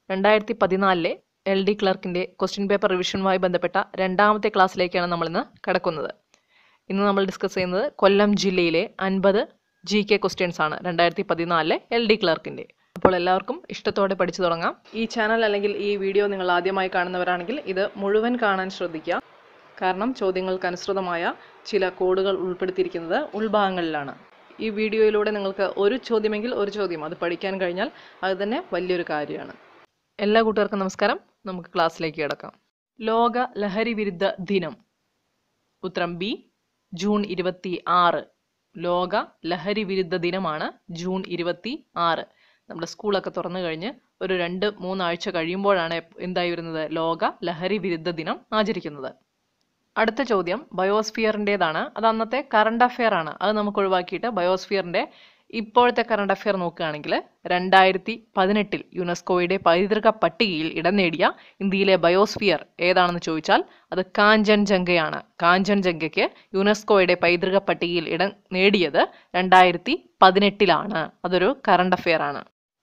രണ്ടായിരത്തി പതിനാലിലെ L D ക്ലർക്കിൻ്റെ ക്വസ്റ്റ്യൻ പേപ്പർ റിവിഷനുമായി ബന്ധപ്പെട്ട രണ്ടാമത്തെ ക്ലാസ്സിലേക്കാണ് നമ്മളിന്ന് കടക്കുന്നത് ഇന്ന് നമ്മൾ ഡിസ്കസ് ചെയ്യുന്നത് കൊല്ലം ജില്ലയിലെ അൻപത് ജി കെ ക്വസ്റ്റ്യൻസ് ആണ് രണ്ടായിരത്തി പതിനാലിലെ എൽ ഡി ക്ലർക്കിൻ്റെ അപ്പോൾ എല്ലാവർക്കും ഇഷ്ടത്തോടെ പഠിച്ചു തുടങ്ങാം ഈ ചാനൽ അല്ലെങ്കിൽ ഈ വീഡിയോ നിങ്ങൾ ആദ്യമായി കാണുന്നവരാണെങ്കിൽ ഇത് മുഴുവൻ കാണാൻ ശ്രദ്ധിക്കുക കാരണം ചോദ്യങ്ങൾക്ക് അനുസൃതമായ ചില കോഡുകൾ ഉൾപ്പെടുത്തിയിരിക്കുന്നത് ഉൾഭാഗങ്ങളിലാണ് ഈ വീഡിയോയിലൂടെ നിങ്ങൾക്ക് ഒരു ചോദ്യമെങ്കിൽ ഒരു ചോദ്യം അത് പഠിക്കാൻ കഴിഞ്ഞാൽ അത് തന്നെ വലിയൊരു കാര്യമാണ് എല്ലാ കൂട്ടുകാർക്കും നമസ്കാരം നമുക്ക് ക്ലാസ്സിലേക്ക് കിടക്കാം ലോക ലഹരി വിരുദ്ധ ദിനം ഉത്തരം ബി ജൂൺ ഇരുപത്തി ആറ് ലോക ലഹരി വിരുദ്ധ ദിനമാണ് ജൂൺ ഇരുപത്തി ആറ് നമ്മുടെ സ്കൂളൊക്കെ തുറന്നു കഴിഞ്ഞ് ഒരു രണ്ട് മൂന്നാഴ്ച കഴിയുമ്പോഴാണ് എപ്പ് എന്തായി വരുന്നത് ലോക ലഹരി വിരുദ്ധ ദിനം ആചരിക്കുന്നത് അടുത്ത ചോദ്യം ബയോസ്ഫിയറിൻ്റെതാണ് അത് അന്നത്തെ കറണ്ട് അഫെയർ ആണ് അത് നമുക്ക് ഒഴിവാക്കിയിട്ട് ബയോസ്ഫിയറിൻ്റെ ഇപ്പോഴത്തെ കറണ്ട് അഫെയർ നോക്കുകയാണെങ്കിൽ രണ്ടായിരത്തി പതിനെട്ടിൽ യുനെസ്കോയുടെ പൈതൃക പട്ടികയിൽ ഇടം നേടിയ ഇന്ത്യയിലെ ബയോസ്ഫിയർ ഏതാണെന്ന് ചോദിച്ചാൽ അത് കാഞ്ചൻജംഗയാണ് കാഞ്ചൻജംഗയ്ക്ക് യുനെസ്കോയുടെ പൈതൃക പട്ടികയിൽ ഇടം നേടിയത് രണ്ടായിരത്തി പതിനെട്ടിലാണ് അതൊരു കറണ്ട് അഫെയർ ആണ്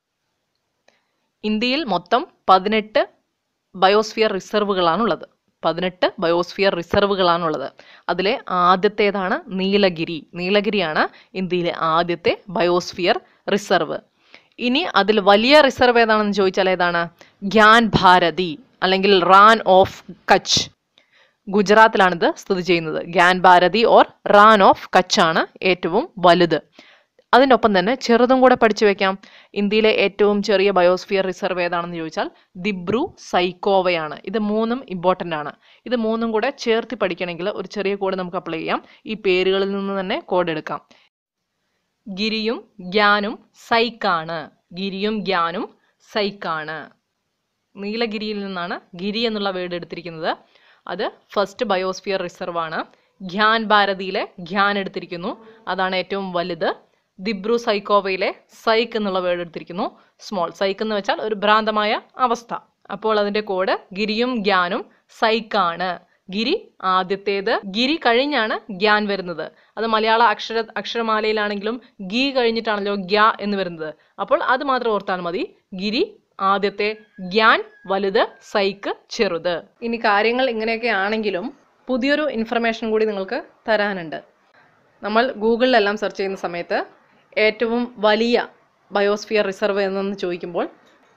ഇന്ത്യയിൽ മൊത്തം പതിനെട്ട് ബയോസ്ഫിയർ റിസർവുകളാണുള്ളത് പതിനെട്ട് ബയോസ്ഫിയർ റിസർവുകളാണുള്ളത് അതിലെ ആദ്യത്തേതാണ് നീലഗിരി നീലഗിരിയാണ് ഇന്ത്യയിലെ ആദ്യത്തെ ബയോസ്ഫിയർ റിസർവ് ഇനി അതിൽ വലിയ റിസർവ് ഏതാണെന്ന് ചോദിച്ചാൽ ഏതാണ് ഗ്യാൻ ഭാരതി അല്ലെങ്കിൽ റാൻ ഓഫ് കച്ച് ഗുജറാത്തിലാണിത് സ്ഥിതി ചെയ്യുന്നത് ഗ്യാൻ ഭാരതി ഓർ റാൻ ഓഫ് കച്ച് ആണ് ഏറ്റവും വലുത് അതിൻ്റെ ഒപ്പം തന്നെ ചെറുതും കൂടെ പഠിച്ചു വെക്കാം ഇന്ത്യയിലെ ഏറ്റവും ചെറിയ ബയോസ്ഫിയർ റിസർവ് ഏതാണെന്ന് ചോദിച്ചാൽ ദിബ്രു സൈക്കോവയാണ് ഇത് മൂന്നും ഇമ്പോർട്ടൻ്റ് ആണ് ഇത് മൂന്നും കൂടെ ചേർത്ത് പഠിക്കണമെങ്കിൽ ഒരു ചെറിയ കോഡ് നമുക്ക് അപ്ലൈ ചെയ്യാം ഈ പേരുകളിൽ നിന്ന് തന്നെ കോഡ് എടുക്കാം ഗിരിയും ഗ്യാനും സൈക്കാണ് ഗിരിയും ഗ്യാനും സൈക്കാണ് നീലഗിരിയിൽ നിന്നാണ് ഗിരി എന്നുള്ള വേർഡ് എടുത്തിരിക്കുന്നത് അത് ഫസ്റ്റ് ബയോസ്ഫിയർ റിസർവ് ആണ് ഗ്യാൻ ഭാരതിയിലെ ഗ്യാൻ എടുത്തിരിക്കുന്നു അതാണ് ഏറ്റവും വലുത് ദിബ്രു സൈക്കോവയിലെ സൈക്ക് എന്നുള്ള വേർഡ് എടുത്തിരിക്കുന്നു സ്മോൾ സൈക്ക് എന്ന് വെച്ചാൽ ഒരു ഭ്രാന്തമായ അവസ്ഥ അപ്പോൾ അതിന്റെ കോഡ് ഗിരിയും ഗ്യാനും സൈക്കാണ് ഗിരി ആദ്യത്തേത് ഗിരി കഴിഞ്ഞാണ് ഗ്യാൻ വരുന്നത് അത് മലയാള അക്ഷര അക്ഷരമാലയിലാണെങ്കിലും ഗി കഴിഞ്ഞിട്ടാണല്ലോ ഗ്യ എന്ന് വരുന്നത് അപ്പോൾ അത് മാത്രം ഓർത്താൽ മതി ഗിരി ആദ്യത്തെ ഗ്യാൻ വലുത് സൈക്ക് ചെറുത് ഇനി കാര്യങ്ങൾ ഇങ്ങനെയൊക്കെ ആണെങ്കിലും പുതിയൊരു ഇൻഫർമേഷൻ കൂടി നിങ്ങൾക്ക് തരാനുണ്ട് നമ്മൾ ഗൂഗിളിലെല്ലാം സെർച്ച് ചെയ്യുന്ന സമയത്ത് ഏറ്റവും വലിയ ബയോസ്ഫിയർ റിസർവ് എന്നെന്ന് ചോദിക്കുമ്പോൾ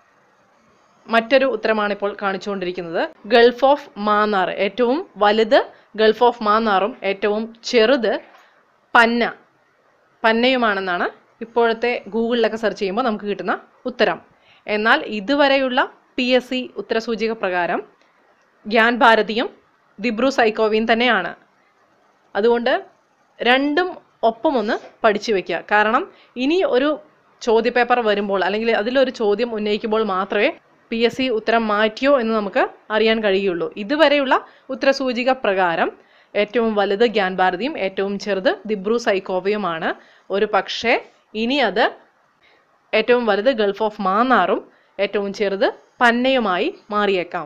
മറ്റൊരു ഉത്തരമാണ് ഇപ്പോൾ കാണിച്ചുകൊണ്ടിരിക്കുന്നത് ഗൾഫ് ഓഫ് മാന്നാർ ഏറ്റവും വലുത് ഗൾഫ് ഓഫ് മാന്നാറും ഏറ്റവും ചെറുത് പന്ന പന്നയുമാണെന്നാണ് ഇപ്പോഴത്തെ ഗൂഗിളിലൊക്കെ സെർച്ച് ചെയ്യുമ്പോൾ നമുക്ക് കിട്ടുന്ന ഉത്തരം എന്നാൽ ഇതുവരെയുള്ള പി എസ് സി ഉത്തരസൂചിക പ്രകാരം ഗ്യാൻ ഭാരതിയും ദിബ്രു സൈക്കോവിയും തന്നെയാണ് അതുകൊണ്ട് രണ്ടും ഒപ്പം ഒന്ന് പഠിച്ചു വെക്കുക കാരണം ഇനി ഒരു ചോദ്യപേപ്പർ വരുമ്പോൾ അല്ലെങ്കിൽ അതിലൊരു ചോദ്യം ഉന്നയിക്കുമ്പോൾ മാത്രമേ പി എസ് സി ഉത്തരം മാറ്റിയോ എന്ന് നമുക്ക് അറിയാൻ കഴിയുള്ളൂ ഇതുവരെയുള്ള ഉത്തരസൂചിക പ്രകാരം ഏറ്റവും വലുത് ഗ്യാൻ ഭാരതിയും ഏറ്റവും ചെറുത് ദിബ്രു സൈക്കോവയുമാണ് ഒരു പക്ഷേ ഇനി അത് ഏറ്റവും വലുത് ഗൾഫ് ഓഫ് മാന്നാറും ഏറ്റവും ചെറുത് പന്നയുമായി മാറിയേക്കാം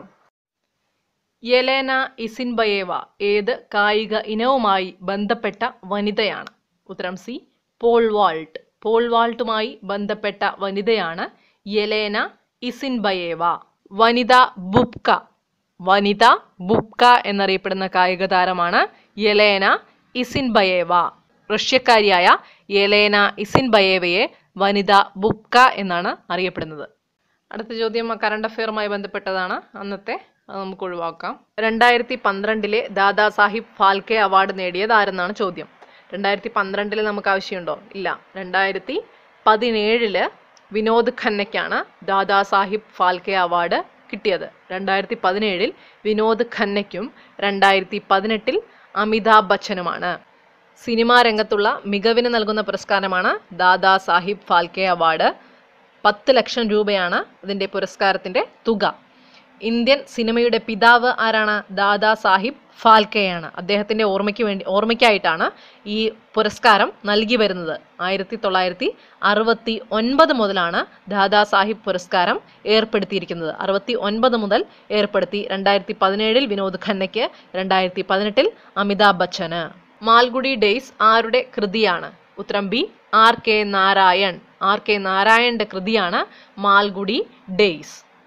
യെലേന ഇസിൻബയേവ ഏത് കായിക ഇനവുമായി ബന്ധപ്പെട്ട വനിതയാണ് ഉത്തരം സി പോൾ വാൾട്ട് പോൾ വാൾട്ടുമായി ബന്ധപ്പെട്ട വനിതയാണ് യെലേന ഇസിൻബയേവ വനിത ബുബ്ക വനിത ബുബ്ക എന്നറിയപ്പെടുന്ന കായിക താരമാണ് യെലേന ഇസിൻബയേവ റഷ്യക്കാരിയായ യെലേന ഇസിൻബയേവയെ വനിത ബുബ്ക എന്നാണ് അറിയപ്പെടുന്നത് അടുത്ത ചോദ്യം കറണ്ട് അഫെയറുമായി ബന്ധപ്പെട്ടതാണ് അന്നത്തെ അത് നമുക്ക് ഒഴിവാക്കാം രണ്ടായിരത്തി പന്ത്രണ്ടിലെ ദാദാ സാഹിബ് ഫാൽക്കെ അവാർഡ് നേടിയത് ആരെന്നാണ് ചോദ്യം രണ്ടായിരത്തി പന്ത്രണ്ടിൽ നമുക്ക് ആവശ്യമുണ്ടോ ഇല്ല രണ്ടായിരത്തി പതിനേഴില് വിനോദ് ഖന്നയ്ക്കാണ് ദാദാ സാഹിബ് ഫാൽക്കെ അവാർഡ് കിട്ടിയത് രണ്ടായിരത്തി പതിനേഴിൽ വിനോദ് ഖന്നയ്ക്കും രണ്ടായിരത്തി പതിനെട്ടിൽ അമിതാഭ് ബച്ചനുമാണ് സിനിമാ രംഗത്തുള്ള മികവിന് നൽകുന്ന പുരസ്കാരമാണ് ദാദാ സാഹിബ് ഫാൽക്കെ അവാർഡ് പത്ത് ലക്ഷം രൂപയാണ് ഇതിൻ്റെ പുരസ്കാരത്തിൻ്റെ തുക ഇന്ത്യൻ സിനിമയുടെ പിതാവ് ആരാണ് ദാദാ സാഹിബ് ഫാൽക്കെയാണ് അദ്ദേഹത്തിൻ്റെ ഓർമ്മയ്ക്ക് വേണ്ടി ഓർമ്മയ്ക്കായിട്ടാണ് ഈ പുരസ്കാരം നൽകി വരുന്നത് ആയിരത്തി തൊള്ളായിരത്തി അറുപത്തി ഒൻപത് മുതലാണ് ദാദാ സാഹിബ് പുരസ്കാരം ഏർപ്പെടുത്തിയിരിക്കുന്നത് അറുപത്തി ഒൻപത് മുതൽ ഏർപ്പെടുത്തി രണ്ടായിരത്തി പതിനേഴിൽ വിനോദ് ഖന്നയ്ക്ക് രണ്ടായിരത്തി പതിനെട്ടിൽ അമിതാഭ് ബച്ചന് മാൽഗുഡി ഡേയ്സ് ആരുടെ കൃതിയാണ് ഉത്തരം B R K Narayan R K നാരായണന്റെ കൃതിയാണ് മാൽഗുഡി ഡേയ്സ്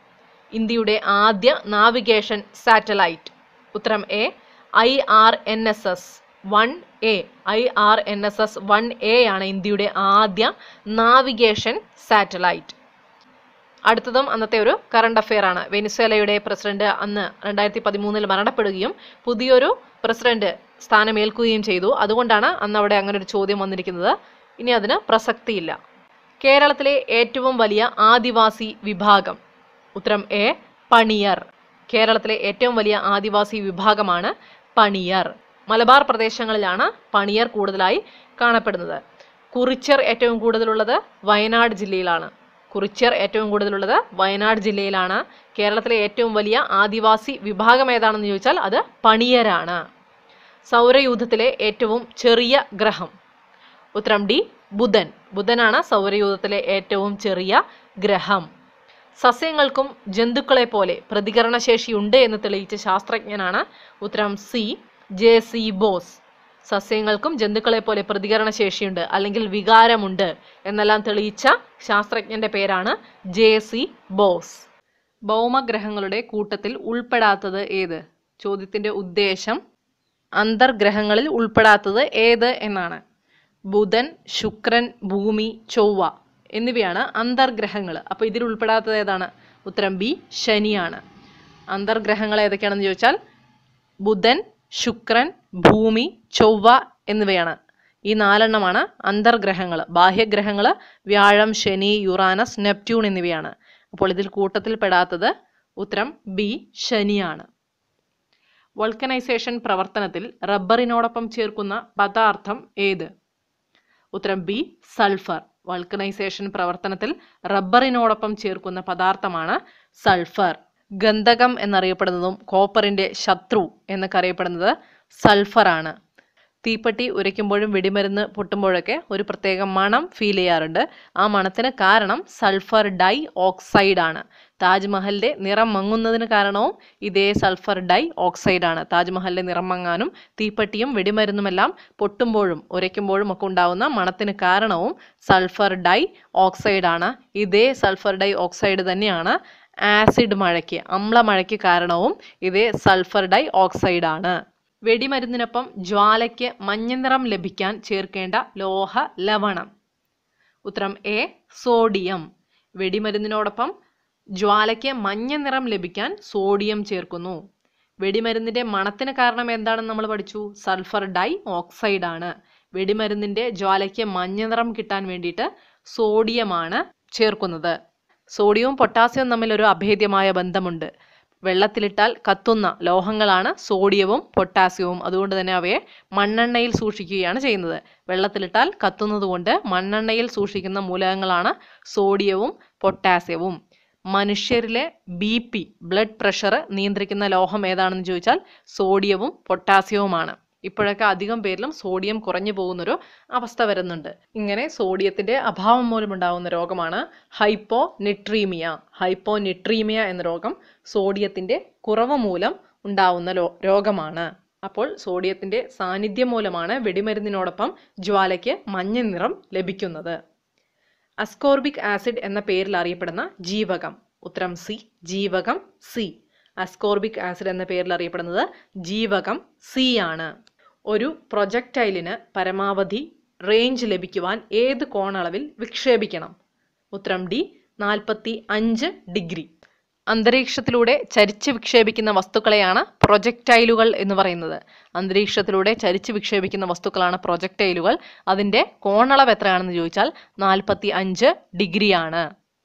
ഇന്ത്യയുടെ ആദ്യ നാവിഗേഷൻ സാറ്റലൈറ്റ് ഉത്തരം A I R N S S one A I R N S S one A ആണ് ഇന്ത്യയുടെ ആദ്യ നാവിഗേഷൻ സാറ്റലൈറ്റ് അടുത്തതും അന്നത്തെ ഒരു കറണ്ട് അഫെയർ ആണ് വെനിസ്വേലയുടെ പ്രസിഡന്റ് അന്ന് രണ്ടായിരത്തി പതിമൂന്നിൽ മരണപ്പെടുകയും പുതിയൊരു പ്രസിഡന്റ് സ്ഥാനമേൽക്കുകയും ചെയ്തു അതുകൊണ്ടാണ് അന്ന് അവിടെ അങ്ങനെ ഒരു ചോദ്യം വന്നിരിക്കുന്നത് ഇനി അതിന് പ്രസക്തിയില്ല കേരളത്തിലെ ഏറ്റവും വലിയ ആദിവാസി വിഭാഗം ഉത്തരം എ പണിയർ കേരളത്തിലെ ഏറ്റവും വലിയ ആദിവാസി വിഭാഗമാണ് പണിയർ മലബാർ പ്രദേശങ്ങളിലാണ് പണിയർ കൂടുതലായി കാണപ്പെടുന്നത് കുറിച്യർ ഏറ്റവും കൂടുതലുള്ളത് വയനാട് ജില്ലയിലാണ് കുറിച്യർ ഏറ്റവും കൂടുതലുള്ളത് വയനാട് ജില്ലയിലാണ് കേരളത്തിലെ ഏറ്റവും വലിയ ആദിവാസി വിഭാഗം ഏതാണെന്ന് ചോദിച്ചാൽ അത് പണിയരാണ് സൗരയൂഥത്തിലെ ഏറ്റവും ചെറിയ ഗ്രഹം ഉത്തരം ഡി ബുധൻ ബുധനാണ് സൗരയൂഥത്തിലെ ഏറ്റവും ചെറിയ ഗ്രഹം സസ്യങ്ങൾക്കും ജന്തുക്കളെ പോലെ പ്രതികരണശേഷിയുണ്ട് എന്ന് തെളിയിച്ച ശാസ്ത്രജ്ഞനാണ് ഉത്തരം സി ജെ സി ബോസ് സസ്യങ്ങൾക്കും ജന്തുക്കളെ പോലെ പ്രതികരണശേഷിയുണ്ട് അല്ലെങ്കിൽ വികാരമുണ്ട് എന്നെല്ലാം തെളിയിച്ച ശാസ്ത്രജ്ഞന്റെ പേരാണ് ജെ സി ബോസ് ഭൗമഗ്രഹങ്ങളുടെ കൂട്ടത്തിൽ ഉൾപ്പെടാത്തത് ഏത് ചോദ്യത്തിന്റെ ഉദ്ദേശം അന്തർഗ്രഹങ്ങളിൽ ഉൾപ്പെടാത്തത് ഏത് എന്നാണ് ബുധൻ ശുക്രൻ ഭൂമി ചൊവ്വ എന്നിവയാണ് അന്തർഗ്രഹങ്ങൾ അപ്പോൾ ഇതിൽ ഉൾപ്പെടാത്തത് ഏതാണ് ഉത്തരം ബി ശനിയാണ് അന്തർഗ്രഹങ്ങൾ ഏതൊക്കെയാണെന്ന് ചോദിച്ചാൽ ബുധൻ ശുക്രൻ ഭൂമി ചൊവ്വ എന്നിവയാണ് ഈ നാലെണ്ണമാണ് അന്തർഗ്രഹങ്ങൾ ബാഹ്യഗ്രഹങ്ങൾ വ്യാഴം ശനി യുറാനസ് നെപ്റ്റ്യൂൺ എന്നിവയാണ് അപ്പോൾ ഇതിൽ കൂട്ടത്തിൽ പെടാത്തത് ഉത്തരം ബി ശനിയാണ് വൾക്കനൈസേഷൻ പ്രവർത്തനത്തിൽ റബ്ബറിനോടൊപ്പം ചേർക്കുന്ന പദാർത്ഥം ഏത് ഉത്തരം ബി സൾഫർ വൾക്കനൈസേഷൻ പ്രവർത്തനത്തിൽ റബ്ബറിനോടൊപ്പം ചേർക്കുന്ന പദാർത്ഥമാണ് സൾഫർ ഗന്ധകം എന്നറിയപ്പെടുന്നതും കോപ്പറിന്റെ ശത്രു എന്നൊക്കെ അറിയപ്പെടുന്നത് സൾഫറാണ് തീപ്പെട്ടി ഉരയ്ക്കുമ്പോഴും വെടിമരുന്ന് പൊട്ടുമ്പോഴൊക്കെ ഒരു പ്രത്യേക മണം ഫീൽ ചെയ്യാറുണ്ട് ആ മണത്തിന് കാരണം സൾഫർ ഡൈ ഓക്സൈഡ് ആണ് താജ്മഹലിന്റെ നിറം മങ്ങുന്നതിന് കാരണവും ഇതേ സൾഫർ ഡൈ ഓക്സൈഡ് ആണ് താജ്മഹലിന്റെ നിറം മങ്ങാനും തീപ്പെട്ടിയും വെടിമരുന്നുമെല്ലാം പൊട്ടുമ്പോഴും ഉരയ്ക്കുമ്പോഴും ഒക്കെ ഉണ്ടാവുന്ന മണത്തിന് കാരണവും സൾഫർ ഡൈ ഓക്സൈഡ് ആണ് ഇതേ സൾഫർ ഡൈ ഓക്സൈഡ് തന്നെയാണ് ആസിഡ് മഴയ്ക്ക് അമ്ലമഴയ്ക്ക് കാരണവും ഇതേ സൾഫർ ഡൈ ഓക്സൈഡ് ആണ് വെടിമരുന്നിനൊപ്പം ജ്വാലയ്ക്ക് മഞ്ഞനിറം ലഭിക്കാൻ ചേർക്കേണ്ട ലോഹ ലവണം ഉത്തരം എ സോഡിയം വെടിമരുന്നിനോടൊപ്പം ജ്വാലയ്ക്ക് മഞ്ഞ നിറം ലഭിക്കാൻ സോഡിയം ചേർക്കുന്നു വെടിമരുന്നിന്റെ മണത്തിന് കാരണം എന്താണെന്ന് നമ്മൾ പഠിച്ചു സൾഫർ ഡൈ ഓക്സൈഡ് ആണ് വെടിമരുന്നിന്റെ ജ്വാലയ്ക്ക് മഞ്ഞ നിറം കിട്ടാൻ വേണ്ടിയിട്ട് സോഡിയമാണ് ചേർക്കുന്നത് സോഡിയവും പൊട്ടാസ്യവും തമ്മിൽ ഒരു അഭേദ്യമായ ബന്ധമുണ്ട് വെള്ളത്തിലിട്ടാൽ കത്തുന്ന ലോഹങ്ങളാണ് സോഡിയവും പൊട്ടാസ്യവും അതുകൊണ്ട് തന്നെ അവയെ മണ്ണെണ്ണയിൽ സൂക്ഷിക്കുകയാണ് ചെയ്യുന്നത് വെള്ളത്തിലിട്ടാൽ കത്തുന്നത് കൊണ്ട് മണ്ണെണ്ണയിൽ സൂക്ഷിക്കുന്ന മൂലകങ്ങളാണ് സോഡിയവും പൊട്ടാസ്യവും മനുഷ്യരിലെ ബി പി ബ്ലഡ് പ്രഷർ നിയന്ത്രിക്കുന്ന ലോഹം ഏതാണെന്ന് ചോദിച്ചാൽ സോഡിയവും പൊട്ടാസ്യവുമാണ് ഇപ്പോഴൊക്കെ അധികം പേരിലും സോഡിയം കുറഞ്ഞു പോകുന്നൊരു അവസ്ഥ വരുന്നുണ്ട് ഇങ്ങനെ സോഡിയത്തിന്റെ അഭാവം മൂലമുണ്ടാകുന്ന രോഗമാണ് ഹൈപ്പോ നിട്രീമിയ ഹൈപ്പോ നിട്രീമിയ എന്ന രോഗം സോഡിയത്തിന്റെ കുറവ് മൂലം ഉണ്ടാവുന്ന ലോ- രോഗമാണ് അപ്പോൾ സോഡിയത്തിന്റെ സാന്നിധ്യം മൂലമാണ് വെടിമരുന്നിനോടൊപ്പം ജ്വാലയ്ക്ക് മഞ്ഞ നിറം ലഭിക്കുന്നത് അസ്കോർബിക് ആസിഡ് എന്ന പേരിൽ അറിയപ്പെടുന്ന ജീവകം ഉത്തരം സി ജീവകം സി അസ്കോർബിക് ആസിഡ് എന്ന പേരിൽ അറിയപ്പെടുന്നത് ജീവകം സി ആണ് ഒരു പ്രൊജക്ടൈലിന് പരമാവധി റേഞ്ച് ലഭിക്കുവാൻ ഏത് കോണളവിൽ വിക്ഷേപിക്കണം ഉത്തരം ഡി നാൽപ്പത്തി അഞ്ച് ഡിഗ്രി അന്തരീക്ഷത്തിലൂടെ ചരിച്ച് വിക്ഷേപിക്കുന്ന വസ്തുക്കളെയാണ് പ്രൊജക്ടൈലുകൾ എന്ന് പറയുന്നത് അന്തരീക്ഷത്തിലൂടെ ചരിച്ച് വിക്ഷേപിക്കുന്ന വസ്തുക്കളാണ് പ്രൊജക്ടൈലുകൾ അതിൻ്റെ കോണളവ് എത്രയാണെന്ന് ചോദിച്ചാൽ നാൽപ്പത്തി അഞ്ച് ഡിഗ്രിയാണ്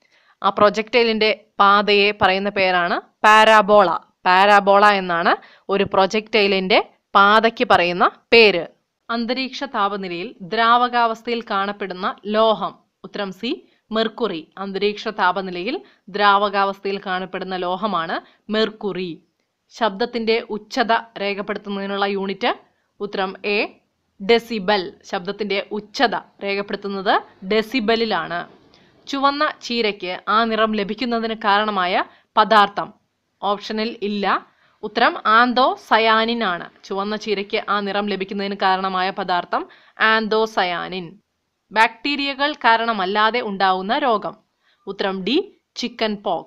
ആ പ്രൊജക്ടൈലിൻ്റെ പാതയെ പറയുന്ന പേരാണ് പാരാബോള പാരാബോള എന്നാണ് ഒരു പ്രൊജക്ടൈലിൻ്റെ പാതയ്ക്ക് പറയുന്ന പേര് അന്തരീക്ഷ താപനിലയിൽ ദ്രാവകാവസ്ഥയിൽ കാണപ്പെടുന്ന ലോഹം ഉത്തരം സി മെർക്കുറി അന്തരീക്ഷ താപനിലയിൽ ദ്രാവകാവസ്ഥയിൽ കാണപ്പെടുന്ന ലോഹമാണ് മെർക്കുറി ശബ്ദത്തിന്റെ ഉച്ചത രേഖപ്പെടുത്തുന്നതിനുള്ള യൂണിറ്റ് ഉത്തരം എ ഡെസിബൽ ശബ്ദത്തിന്റെ ഉച്ചത രേഖപ്പെടുത്തുന്നത് ഡെസിബലിലാണ് ചുവന്ന ചീരയ്ക്ക് ആ നിറം ലഭിക്കുന്നതിന് കാരണമായ പദാർത്ഥം ഓപ്ഷനിൽ ഇല്ല ഉത്തരം ആന്തോ സയാനിൻ ആണ് ചുവന്ന ചീരയ്ക്ക് ആ നിറം ലഭിക്കുന്നതിന് കാരണമായ പദാർത്ഥം ആന്തോ സയാനിൻ ബാക്ടീരിയകൾ കാരണമല്ലാതെ ഉണ്ടാവുന്ന രോഗം ഉത്തരം D chicken pox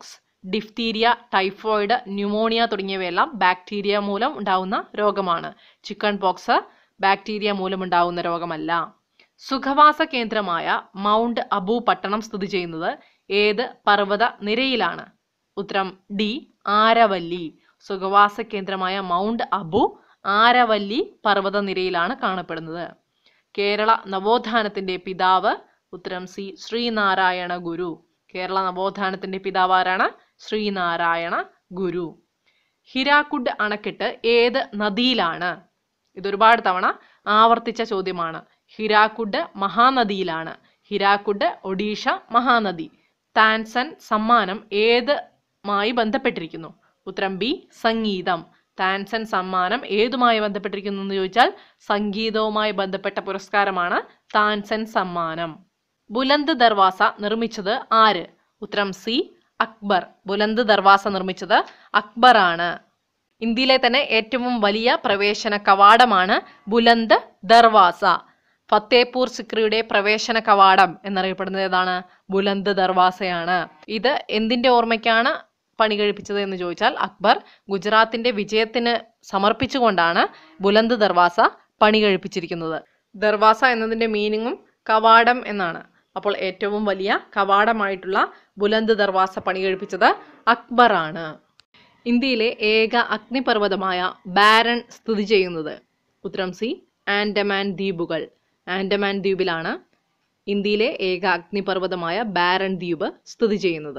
diphtheria typhoid pneumonia തുടങ്ങിയവയെല്ലാം ബാക്ടീരിയ മൂലം ഉണ്ടാവുന്ന രോഗമാണ് ചിക്കൻ പോക്സ് ബാക്ടീരിയ മൂലമുണ്ടാവുന്ന രോഗമല്ല സുഖവാസ കേന്ദ്രമായ മൗണ്ട് അബു പട്ടണം സ്ഥിതി ചെയ്യുന്നത് ഏത് പർവ്വത നിരയിലാണ് ഉത്തരം ഡി ആരവല്ലി സുഖവാസ കേന്ദ്രമായ മൗണ്ട് അബു ആരവല്ലി പർവ്വത നിരയിലാണ് കാണപ്പെടുന്നത് കേരള നവോത്ഥാനത്തിന്റെ പിതാവ് ഉത്തരം സി ശ്രീനാരായണ ഗുരു കേരള നവോത്ഥാനത്തിന്റെ പിതാവ് ആരാണ് ശ്രീനാരായണ ഗുരു ഹിരാക്കുഡ് അണക്കെട്ട് ഏത് നദിയിലാണ് ഇതൊരുപാട് തവണ ആവർത്തിച്ച ചോദ്യമാണ് ഹിരാക്കുഡ് മഹാനദിയിലാണ് ഹിരാക്കുഡ് ഒഡീഷ മഹാനദി താൻസൻ സമ്മാനം ഏതുമായി ബന്ധപ്പെട്ടിരിക്കുന്നു ഉത്തരം ബി സംഗീതം താൻസൻ സമ്മാനം ഏതുമായി ബന്ധപ്പെട്ടിരിക്കുന്നു എന്ന് ചോദിച്ചാൽ സംഗീതവുമായി ബന്ധപ്പെട്ട പുരസ്കാരമാണ് താൻസൻ സമ്മാനം ബുലന്ദ് ദർവാസ നിർമ്മിച്ചത് ആര് ഉത്തരം സി അക്ബർ ബുലന്ദ് ദർവാസ നിർമ്മിച്ചത് അക്ബറാണ് ഇന്ത്യയിലെ തന്നെ ഏറ്റവും വലിയ പ്രവേശന കവാടമാണ് ബുലന്ദ് ദർവാസ ഫത്തേപൂർ സിക്രിയുടെ പ്രവേശന കവാടം എന്നറിയപ്പെടുന്നത് ഏതാണ് ബുലന്ദ് ദർവാസയാണ് ഇത് എന്തിന്റെ ഓർമ്മയ്ക്കാണ് പണി കഴിപ്പിച്ചത് എന്ന് ചോദിച്ചാൽ അക്ബർ ഗുജറാത്തിന്റെ വിജയത്തിന് സമർപ്പിച്ചുകൊണ്ടാണ് ബുലന്ദ് ദർവാസ പണി കഴിപ്പിച്ചിരിക്കുന്നത് ദർവാസ എന്നതിന്റെ മീനിങ്ങും കവാടം എന്നാണ് അപ്പോൾ ഏറ്റവും വലിയ കവാടമായിട്ടുള്ള ബുലന്ദ് ദർവാസ പണി കഴിപ്പിച്ചത് അക്ബറാണ് ഇന്ത്യയിലെ ഏക അഗ്നിപർവ്വതമായ ബാരൺ സ്ഥിതി ചെയ്യുന്നത് ഉത്തരം സി ആൻഡമാൻ ദ്വീപുകൾ ആൻഡമാൻ ദ്വീപിലാണ് ഇന്ത്യയിലെ ഏക അഗ്നിപർവ്വതമായ ബാരൺ ദ്വീപ് സ്ഥിതി ചെയ്യുന്നത്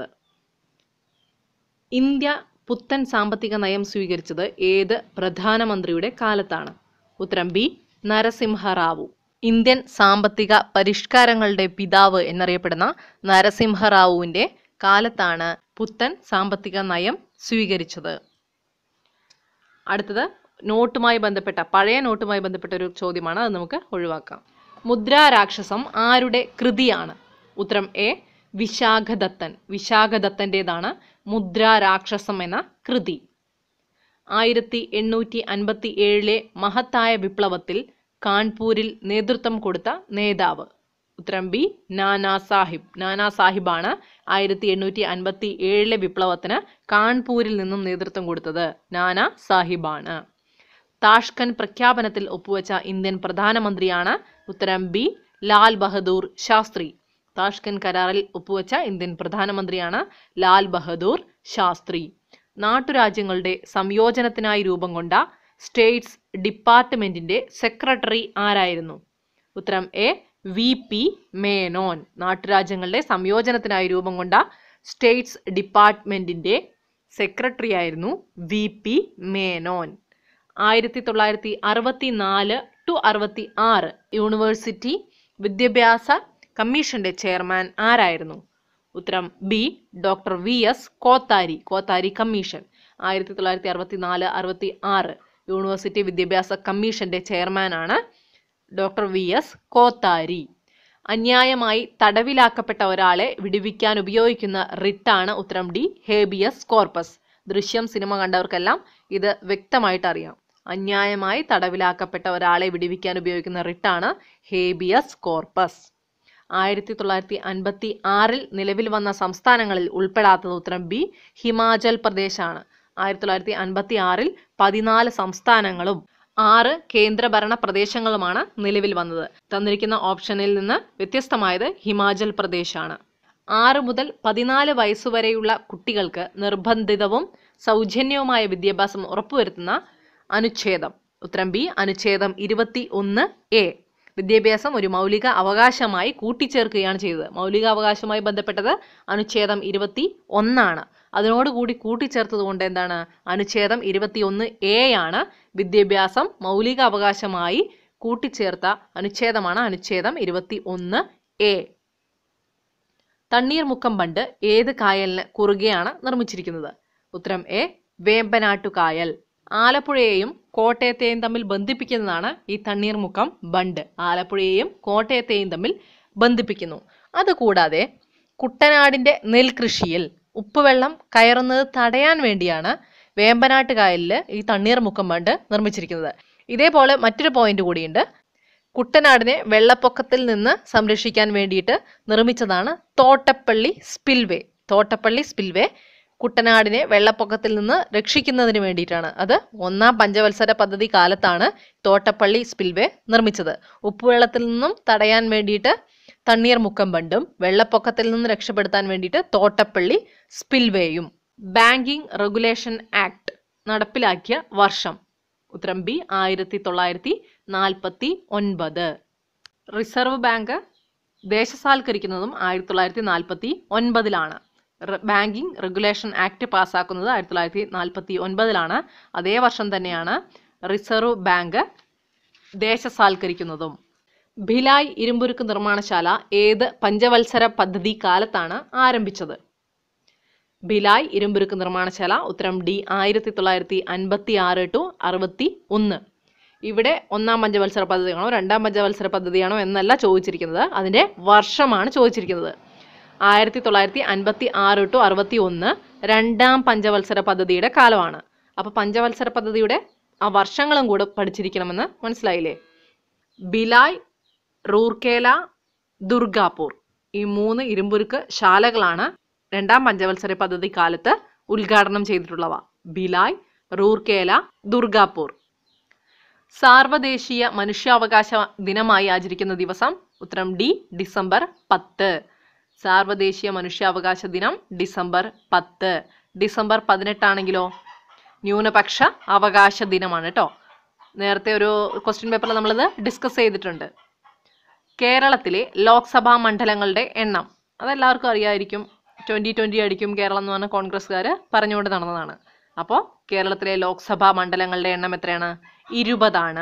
ഇന്ത്യ പുത്തൻ സാമ്പത്തിക നയം സ്വീകരിച്ചത് ഏത് പ്രധാനമന്ത്രിയുടെ കാലത്താണ് ഉത്തരം ബി നരസിംഹറാവു ഇന്ത്യൻ സാമ്പത്തിക പരിഷ്കാരങ്ങളുടെ പിതാവ് എന്നറിയപ്പെടുന്ന നരസിംഹറാവുവിന്റെ കാലത്താണ് പുത്തൻ സാമ്പത്തിക നയം സ്വീകരിച്ചത് അടുത്തത് നോട്ടുമായി ബന്ധപ്പെട്ട പഴയ നോട്ടുമായി ബന്ധപ്പെട്ട ഒരു ചോദ്യമാണ് അത് നമുക്ക് ഒഴിവാക്കാം മുദ്രാരാക്ഷസം ആരുടെ കൃതിയാണ് ഉത്തരം എ വിശാഖദത്തൻ വിശാഖദത്തൻ്റെതാണ് മുദ്രാരാക്ഷസം എന്ന കൃതി ആയിരത്തി എണ്ണൂറ്റി അൻപത്തി ഏഴിലെ മഹത്തായ വിപ്ലവത്തിൽ കാൺപൂരിൽ നേതൃത്വം കൊടുത്ത നേതാവ് ഉത്തരം ബി നാനാ സാഹിബ് നാനാ സാഹിബാണ് ആയിരത്തി എണ്ണൂറ്റി അൻപത്തി ഏഴിലെ വിപ്ലവത്തിന് കാൺപൂരിൽ നിന്നും നേതൃത്വം കൊടുത്തത് നാനാ സാഹിബാണ് താഷ്കൻ പ്രഖ്യാപനത്തിൽ ഒപ്പുവെച്ച ഇന്ത്യൻ പ്രധാനമന്ത്രിയാണ് ഉത്തരം ബി ലാൽ ബഹദൂർ ശാസ്ത്രി താഷ്കൻ കരാറിൽ ഒപ്പുവെച്ച ഇന്ത്യൻ പ്രധാനമന്ത്രിയാണ് ലാൽ ബഹദൂർ ശാസ്ത്രി നാട്ടുരാജ്യങ്ങളുടെ സംയോജനത്തിനായി രൂപം കൊണ്ട സ്റ്റേറ്റ്സ് ഡിപ്പാർട്ട്മെന്റിന്റെ സെക്രട്ടറി ആരായിരുന്നു ഉത്തരം എ വി പി മേനോൻ നാട്ടുരാജ്യങ്ങളുടെ സംയോജനത്തിനായി രൂപം കൊണ്ട സ്റ്റേറ്റ്സ് ഡിപ്പാർട്ട്മെന്റിന്റെ സെക്രട്ടറി ആയിരുന്നു വി പി മേനോൻ ആയിരത്തി തൊള്ളായിരത്തി അറുപത്തി നാല് ടു അറുപത്തി ആറ് യൂണിവേഴ്സിറ്റി വിദ്യാഭ്യാസ കമ്മീഷന്റെ ചെയർമാൻ ആരായിരുന്നു ഉത്തരം B doctor V S Kothari Kothari commission ആയിരത്തി തൊള്ളായിരത്തി അറുപത്തി നാല് അറുപത്തി ആറ് യൂണിവേഴ്സിറ്റി വിദ്യാഭ്യാസ കമ്മീഷന്റെ ചെയർമാനാണ് ഡോക്ടർ വി എസ് കോത്താരി അന്യായമായി തടവിലാക്കപ്പെട്ട ഒരാളെ വിടുവിക്കാൻ ഉപയോഗിക്കുന്ന റിട്ടാണ് ഉത്തരം D habeas corpus Drishyam cinema കണ്ടവർക്കെല്ലാം ഇത് വ്യക്തമായിട്ട് അറിയാം അന്യായമായി തടവിലാക്കപ്പെട്ട ഒരാളെ വിടുവിക്കാൻ ഉപയോഗിക്കുന്ന റിട്ടാണ് ഹേബിയസ് കോർപ്പസ് ആയിരത്തി തൊള്ളായിരത്തി അൻപത്തി ആറിൽ നിലവിൽ വന്ന സംസ്ഥാനങ്ങളിൽ ഉൾപ്പെടാത്തത് ഉത്തരം ബി ഹിമാചൽ പ്രദേശാണ് ആയിരത്തി തൊള്ളായിരത്തി അൻപത്തി ആറിൽ പതിനാല് സംസ്ഥാനങ്ങളും ആറ് കേന്ദ്രഭരണ പ്രദേശങ്ങളുമാണ് നിലവിൽ വന്നത് തന്നിരിക്കുന്ന ഓപ്ഷനിൽ നിന്ന് വ്യത്യസ്തമായത് ഹിമാചൽ പ്രദേശാണ് ആറ് മുതൽ പതിനാല് വയസ്സുവരെയുള്ള കുട്ടികൾക്ക് നിർബന്ധിതവും സൗജന്യവുമായ വിദ്യാഭ്യാസം ഉറപ്പുവരുത്തുന്ന അനുച്ഛേദം ഉത്തരം ബി അനുച്ഛേദം ഇരുപത്തി ഒന്ന് എ വിദ്യാഭ്യാസം ഒരു മൗലിക അവകാശമായി കൂട്ടിച്ചേർക്കുകയാണ് ചെയ്തത് മൗലിക അവകാശവുമായി ബന്ധപ്പെട്ടത് അനുച്ഛേദം ഇരുപത്തി ഒന്നാണ് അതിനോടുകൂടി കൂട്ടിച്ചേർത്തത് കൊണ്ട് എന്താണ് അനുച്ഛേദം ഇരുപത്തി ഒന്ന് എ ആണ് വിദ്യാഭ്യാസം മൗലിക അവകാശമായി കൂട്ടിച്ചേർത്ത അനുച്ഛേദമാണ് അനുച്ഛേദം ഇരുപത്തി ഒന്ന് എ തണ്ണീർമുക്കം ബണ്ട് ഏത് കായലിന് കുറുകെയാണ് നിർമ്മിച്ചിരിക്കുന്നത് ഉത്തരം എ വേമ്പനാട്ടു കായൽ ആലപ്പുഴയെയും കോട്ടയത്തെയും തമ്മിൽ ബന്ധിപ്പിക്കുന്നതാണ് ഈ തണ്ണീർമുക്കം ബണ്ട് ആലപ്പുഴയെയും കോട്ടയത്തെയും തമ്മിൽ ബന്ധിപ്പിക്കുന്നു അതുകൂടാതെ കുട്ടനാടിന്റെ നെൽകൃഷിയിൽ ഉപ്പുവെള്ളം കയറുന്നത് തടയാൻ വേണ്ടിയാണ് വേമ്പനാട്ട് കായലിൽ ഈ തണ്ണീർമുക്കം ബണ്ട് നിർമ്മിച്ചിരിക്കുന്നത് ഇതേപോലെ മറ്റൊരു പോയിന്റ് കൂടിയുണ്ട് കുട്ടനാടിനെ വെള്ളപ്പൊക്കത്തിൽ നിന്ന് സംരക്ഷിക്കാൻ വേണ്ടിയിട്ട് നിർമ്മിച്ചതാണ് തോട്ടപ്പള്ളി സ്പിൽവേ തോട്ടപ്പള്ളി സ്പിൽവേ കുട്ടനാടിനെ വെള്ളപ്പൊക്കത്തിൽ നിന്ന് രക്ഷിക്കുന്നതിന് വേണ്ടിയിട്ടാണ് അത് ഒന്നാം പഞ്ചവത്സര പദ്ധതി കാലത്താണ് തോട്ടപ്പള്ളി സ്പിൽവേ നിർമ്മിച്ചത് ഉപ്പുവെള്ളത്തിൽ നിന്നും തടയാൻ വേണ്ടിയിട്ട് തണ്ണീർമുക്കം ബണ്ടും വെള്ളപ്പൊക്കത്തിൽ നിന്ന് രക്ഷപ്പെടുത്താൻ വേണ്ടിയിട്ട് തോട്ടപ്പള്ളി സ്പിൽവേയും ബാങ്കിംഗ് റെഗുലേഷൻ ആക്ട് നടപ്പിലാക്കിയ വർഷം ഉത്തരം ബി ആയിരത്തി തൊള്ളായിരത്തി നാൽപ്പത്തി ഒൻപത് റിസർവ് ബാങ്ക് ദേശസാൽക്കരിക്കുന്നതും ആയിരത്തി തൊള്ളായിരത്തി നാൽപ്പത്തി ഒൻപതിലാണ് ബാങ്കിംഗ് റെഗുലേഷൻ ആക്ട് പാസ്സാക്കുന്നത് ആയിരത്തി തൊള്ളായിരത്തി നാൽപ്പത്തി ഒൻപതിലാണ് അതേ വർഷം തന്നെയാണ് റിസർവ് ബാങ്ക് ദേശസാൽക്കരിക്കുന്നതും ഭിലായ് ഇരുമ്പുരുക്ക് നിർമ്മാണശാല ഏത് പഞ്ചവത്സര പദ്ധതി കാലത്താണ് ആരംഭിച്ചത് ഭിലായ് ഇരുമ്പുരുക്ക് നിർമ്മാണശാല ഉത്തരം ഡി ആയിരത്തി തൊള്ളായിരത്തി അൻപത്തി ആറ് ടു അറുപത്തി ഒന്ന് ഇവിടെ ഒന്നാം പഞ്ചവത്സര പദ്ധതിയാണോ രണ്ടാം പഞ്ചവത്സര പദ്ധതിയാണോ എന്നല്ല ചോദിച്ചിരിക്കുന്നത് അതിൻ്റെ വർഷമാണ് ചോദിച്ചിരിക്കുന്നത് ആയിരത്തി തൊള്ളായിരത്തി അൻപത്തി ആറ് ടു അറുപത്തി ഒന്ന് രണ്ടാം പഞ്ചവത്സര പദ്ധതിയുടെ കാലമാണ് അപ്പോൾ പഞ്ചവത്സര പദ്ധതിയുടെ ആ വർഷങ്ങളും കൂടെ പഠിച്ചിരിക്കണമെന്ന് മനസ്സിലായില്ലേ ബിലായ് റൂർക്കേല ദുർഗാപൂർ ഈ മൂന്ന് ഇരുമ്പുരുക്ക് ശാലകളാണ് രണ്ടാം പഞ്ചവത്സര പദ്ധതി കാലത്ത് ഉദ്ഘാടനം ചെയ്തിട്ടുള്ളവ ബിലായ് റൂർക്കേല ദുർഗാപൂർ സാർവദേശീയ മനുഷ്യാവകാശ ദിനമായി ആചരിക്കുന്ന ദിവസം ഉത്തരം ഡി ഡിസംബർ പത്ത് സാർവദേശീയ മനുഷ്യാവകാശ ദിനം ഡിസംബർ പത്ത് ഡിസംബർ പതിനെട്ടാണെങ്കിലോ ന്യൂനപക്ഷ അവകാശ ദിനമാണ് കേട്ടോ നേരത്തെ ഒരു ക്വസ്റ്റ്യൻ പേപ്പറിൽ നമ്മളിത് ഡിസ്കസ് ചെയ്തിട്ടുണ്ട് കേരളത്തിലെ ലോക്സഭാ മണ്ഡലങ്ങളുടെ എണ്ണം അതെല്ലാവർക്കും അറിയായിരിക്കും ട്വൻ്റി ട്വൻ്റി അടിക്കും കേരളം എന്ന് പറഞ്ഞ കോൺഗ്രസ്സുകാർ പറഞ്ഞുകൊണ്ട് നടന്നതാണ് അപ്പോൾ കേരളത്തിലെ ലോക്സഭാ മണ്ഡലങ്ങളുടെ എണ്ണം എത്രയാണ് ഇരുപതാണ്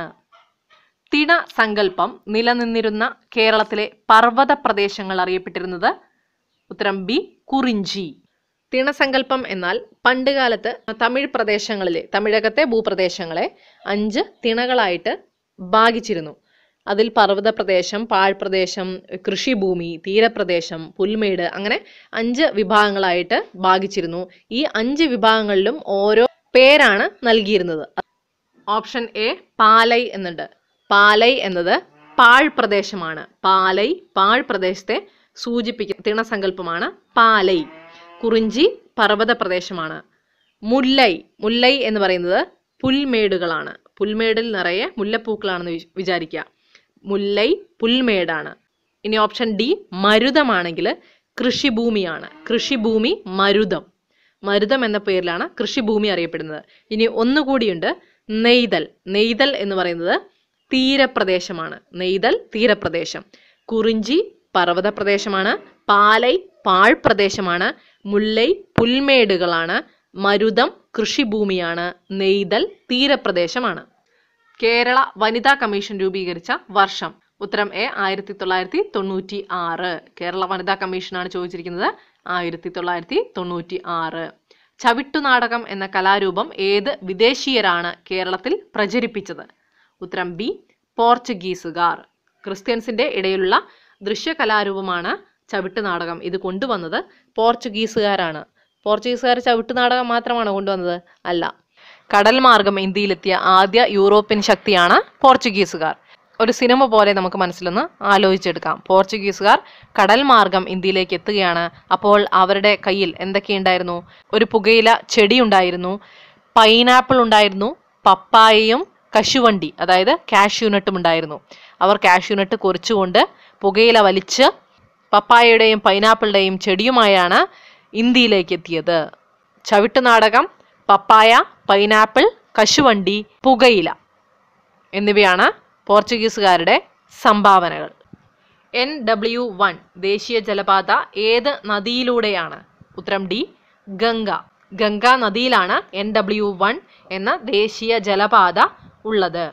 തിണ സങ്കല്പം നിലനിന്നിരുന്ന കേരളത്തിലെ പർവ്വത പ്രദേശങ്ങൾ അറിയപ്പെട്ടിരുന്നത് ഉത്തരം ബി കുറിഞ്ചി തിണസങ്കല്പം എന്നാൽ പണ്ടുകാലത്ത് തമിഴ് പ്രദേശങ്ങളിലെ തമിഴകത്തെ ഭൂപ്രദേശങ്ങളെ അഞ്ച് തിണകളായിട്ട് ഭാഗിച്ചിരുന്നു അതിൽ പർവ്വത പ്രദേശം പാഴ്പ്രദേശം കൃഷിഭൂമി തീരപ്രദേശം പുൽമേട് അങ്ങനെ അഞ്ച് വിഭാഗങ്ങളായിട്ട് ഭാഗിച്ചിരുന്നു ഈ അഞ്ച് വിഭാഗങ്ങളിലും ഓരോ പേരാണ് നൽകിയിരുന്നത് ഓപ്ഷൻ എ പാലൈ എന്നുണ്ട് പാലൈ എന്നത് പാഴ്പ്രദേശമാണ് പാലൈ പാഴ്പ്രദേശത്തെ സൂചിപ്പിക്കുന്ന തിണസങ്കല്പമാണ് പാലൈ കുറിഞ്ചി പർവ്വത പ്രദേശമാണ് മുല്ലൈ മുല്ലൈ എന്ന് പറയുന്നത് പുൽമേടുകളാണ് പുൽമേടിൽ നിറയെ മുല്ലപ്പൂക്കളാണെന്ന് വി- വിചാരിക്കുക മുല്ലൈ പുൽമേടാണ് ഇനി ഓപ്ഷൻ ഡി മരുതമാണെങ്കിൽ കൃഷിഭൂമിയാണ് കൃഷിഭൂമി മരുതം മരുതം എന്ന പേരിലാണ് കൃഷിഭൂമി അറിയപ്പെടുന്നത് ഇനി ഒന്നുകൂടിയുണ്ട് നെയ്തൽ നെയ്തൽ എന്ന് പറയുന്നത് തീരപ്രദേശമാണ് നെയ്തൽ തീരപ്രദേശം കുറിഞ്ചി പർവ്വത പ്രദേശമാണ് പാലൈ പാഴ്പ്രദേശമാണ് മുല്ലൈ പുൽമേടുകളാണ് മരുതം കൃഷിഭൂമിയാണ് നെയ്തൽ തീരപ്രദേശമാണ് കേരള വനിതാ കമ്മീഷൻ രൂപീകരിച്ച വർഷം ഉത്തരം എ ആയിരത്തി തൊള്ളായിരത്തി തൊണ്ണൂറ്റി ആറ് കേരള വനിതാ കമ്മീഷനാണ് ചോദിച്ചിരിക്കുന്നത് ആയിരത്തി തൊള്ളായിരത്തി തൊണ്ണൂറ്റി ആറ് ചവിട്ടുനാടകം എന്ന കലാരൂപം ഏത് വിദേശീയരാണ് കേരളത്തിൽ പ്രചരിപ്പിച്ചത് ഉത്തരം ബി പോർച്ചുഗീസുകാർ ക്രിസ്ത്യൻസിന്റെ ഇടയിലുള്ള ദൃശ്യകലാരൂപമാണ് ചവിട്ടുനാടകം ഇത് കൊണ്ടുവന്നത് പോർച്ചുഗീസുകാരാണ് പോർച്ചുഗീസുകാർ ചവിട്ടുനാടകം മാത്രമാണ് കൊണ്ടുവന്നത് അല്ല കടൽ മാർഗം ഇന്ത്യയിലെത്തിയ ആദ്യ യൂറോപ്യൻ ശക്തിയാണ് പോർച്ചുഗീസുകാർ ഒരു സിനിമ പോലെ നമുക്ക് മനസ്സിലൊന്ന് ആലോചിച്ചെടുക്കാം പോർച്ചുഗീസുകാർ കടൽ മാർഗം ഇന്ത്യയിലേക്ക് എത്തുകയാണ് അപ്പോൾ അവരുടെ കയ്യിൽ എന്തൊക്കെയുണ്ടായിരുന്നു ഒരു പുകയില ചെടി ഉണ്ടായിരുന്നു പൈനാപ്പിൾ ഉണ്ടായിരുന്നു പപ്പായയും കശുവണ്ടി അതായത് കാഷ്യൂനട്ടും ഉണ്ടായിരുന്നു അവർ കാഷ്യൂനട്ട് കുറിച്ചുകൊണ്ട് പുകയില വലിച്ച് പപ്പായയുടെയും പൈനാപ്പിളിൻ്റെയും ചെടിയുമായാണ് ഇന്ത്യയിലേക്ക് എത്തിയത് ചവിട്ടുനാടകം പപ്പായ പൈനാപ്പിൾ കശുവണ്ടി പുകയില എന്നിവയാണ് പോർച്ചുഗീസുകാരുടെ സംഭാവനകൾ എൻ ഡബ്ല്യു വൺ ദേശീയ ജലപാത ഏത് നദിയിലൂടെയാണ് ഉത്തരം ഡി ഗംഗ ഗംഗ നദിയിലാണ് എൻ ഡബ്ല്യു വൺ എന്ന ദേശീയ ജലപാത ഉള്ളത്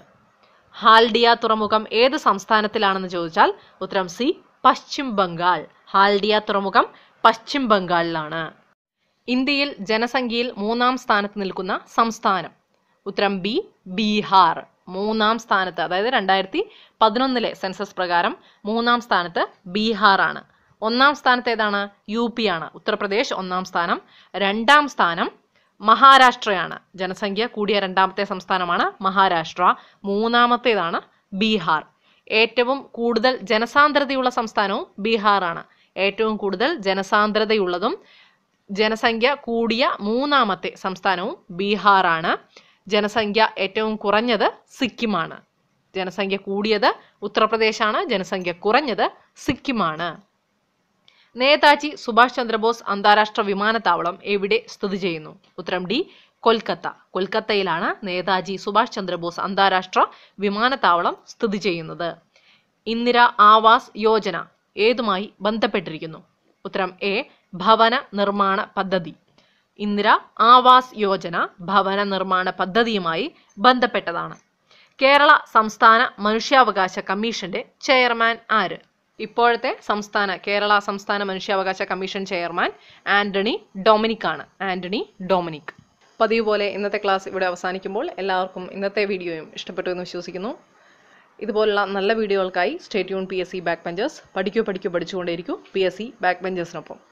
ഹാൽഡിയ തുറമുഖം ഏത് സംസ്ഥാനത്തിലാണെന്ന് ചോദിച്ചാൽ ഉത്തരം സി പശ്ചിം ബംഗാൾ ഹാൽഡിയ തുറമുഖം പശ്ചിം ബംഗാളിലാണ് ഇന്ത്യയിൽ ജനസംഖ്യയിൽ മൂന്നാം സ്ഥാനത്ത് നിൽക്കുന്ന സംസ്ഥാനം ഉത്തരം ബി ബീഹാർ മൂന്നാം സ്ഥാനത്ത് അതായത് രണ്ടായിരത്തി പതിനൊന്നിലെ സെൻസസ് പ്രകാരം മൂന്നാം സ്ഥാനത്ത് ബീഹാറാണ് ഒന്നാം സ്ഥാനത്ത് ഏതാണ് യു പി ആണ് ഉത്തർപ്രദേശ് ഒന്നാം സ്ഥാനം രണ്ടാം സ്ഥാനം മഹാരാഷ്ട്രയാണ് ജനസംഖ്യ കൂടിയ രണ്ടാമത്തെ സംസ്ഥാനമാണ് മഹാരാഷ്ട്ര മൂന്നാമത്തേതാണ് ബീഹാർ ഏറ്റവും കൂടുതൽ ജനസാന്ദ്രതയുള്ള സംസ്ഥാനവും ബീഹാറാണ് ഏറ്റവും കൂടുതൽ ജനസാന്ദ്രതയുള്ളതും ജനസംഖ്യ കൂടിയ മൂന്നാമത്തെ സംസ്ഥാനവും ബീഹാറാണ് ജനസംഖ്യ ഏറ്റവും കുറഞ്ഞത് സിക്കിമാണ് ജനസംഖ്യ കൂടിയത് ഉത്തർപ്രദേശാണ് ജനസംഖ്യ കുറഞ്ഞത് സിക്കിമാണ് നേതാജി സുഭാഷ് ചന്ദ്രബോസ് അന്താരാഷ്ട്ര വിമാനത്താവളം എവിടെ സ്ഥിതി ചെയ്യുന്നു ഉത്തരം ഡി കൊൽക്കത്ത കൊൽക്കത്തയിലാണ് നേതാജി സുഭാഷ് ചന്ദ്രബോസ് അന്താരാഷ്ട്ര വിമാനത്താവളം സ്ഥിതി ചെയ്യുന്നത് ഇന്ദിര ആവാസ് യോജന ഏതുമായി ബന്ധപ്പെട്ടിരിക്കുന്നു ഉത്തരം എ ഭവന നിർമ്മാണ പദ്ധതി ഇന്ദിര ആവാസ് യോജന ഭവന നിർമ്മാണ പദ്ധതിയുമായി ബന്ധപ്പെട്ടതാണ് കേരള സംസ്ഥാന മനുഷ്യാവകാശ കമ്മീഷന്റെ ചെയർമാൻ ആര് ഇപ്പോഴത്തെ സംസ്ഥാന കേരള സംസ്ഥാന മനുഷ്യാവകാശ കമ്മീഷൻ ചെയർമാൻ ആന്റണി ഡൊമിനിക് ആണ് ആന്റണി ഡൊമിനിക് പതിവ് പോലെ ഇന്നത്തെ ക്ലാസ് ഇവിടെ അവസാനിക്കുമ്പോൾ എല്ലാവർക്കും ഇന്നത്തെ വീഡിയോയും ഇഷ്ടപ്പെട്ടു എന്ന് വിശ്വസിക്കുന്നു ഇതുപോലുള്ള നല്ല വീഡിയോകൾക്കായി stay tuned P S C back benchers പഠിക്കൂ പഠിക്കൂ പഠിച്ചുകൊണ്ടേയിരിക്കൂ പി എസ് സി ബാക്ക് ബെഞ്ചേഴ്സിനൊപ്പം